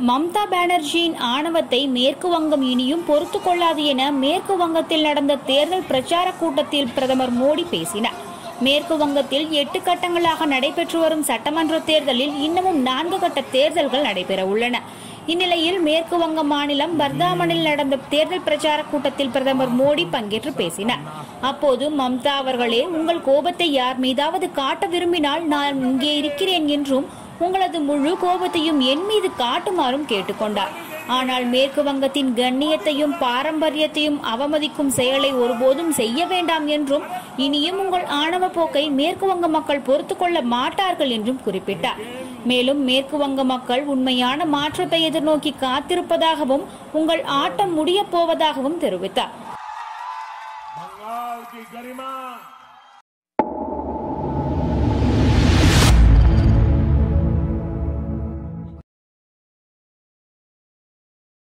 மம்தா பானர்ஜியின் ஆணவத்தை மேற்கு வங்கம் இனியும் பொறுத்து கொள்ளாது என மேற்கு வங்கத்தில் நடந்த தேர்தல் பிரச்சார கூட்டத்தில் பிரதமர் மோடி பேசினார் மேற்கு வங்கத்தில் எட்டு கட்டங்களாக நடைபெற்று வரும் சட்டமன்ற தேர்தலில் இன்னமும் நான்கு கட்ட தேர்தல்கள் நடைபெற உள்ளன இந்நிலையில் மேற்கு வங்க மாநிலம் பர்தாமனில் நடந்த தேர்தல் பிரச்சார கூட்டத்தில் பிரதமர் மோடி பங்கேற்று பேசினார் அப்போது மம்தா அவர்களே உங்கள் கோபத்தை யார் மீதாவது காட்ட விரும்பினால் நான் இங்கே இருக்கிறேன் என்றும் உங்களது முழு கோபத்தையும் என் மீது காட்டுமாறும் கேட்டுக்கொண்டார் ஆனால் மேற்கு வங்கத்தின் கண்ணியத்தையும் பாரம்பரியத்தையும் அவமதிக்கும் செயலை ஒருபோதும் செய்ய வேண்டாம் என்றும் இனியும் உங்கள் ஆணவ போக்கை மேற்கு வங்க மக்கள் பொறுத்து கொள்ள மாட்டார்கள் என்றும் குறிப்பிட்டார் மேலும் மேற்கு வங்க மக்கள் உண்மையான மாற்றத்தை எதிர்நோக்கி காத்திருப்பதாகவும் உங்கள் ஆட்டம் முடியப் போவதாகவும் தெரிவித்தார் बंगाल की गरिमा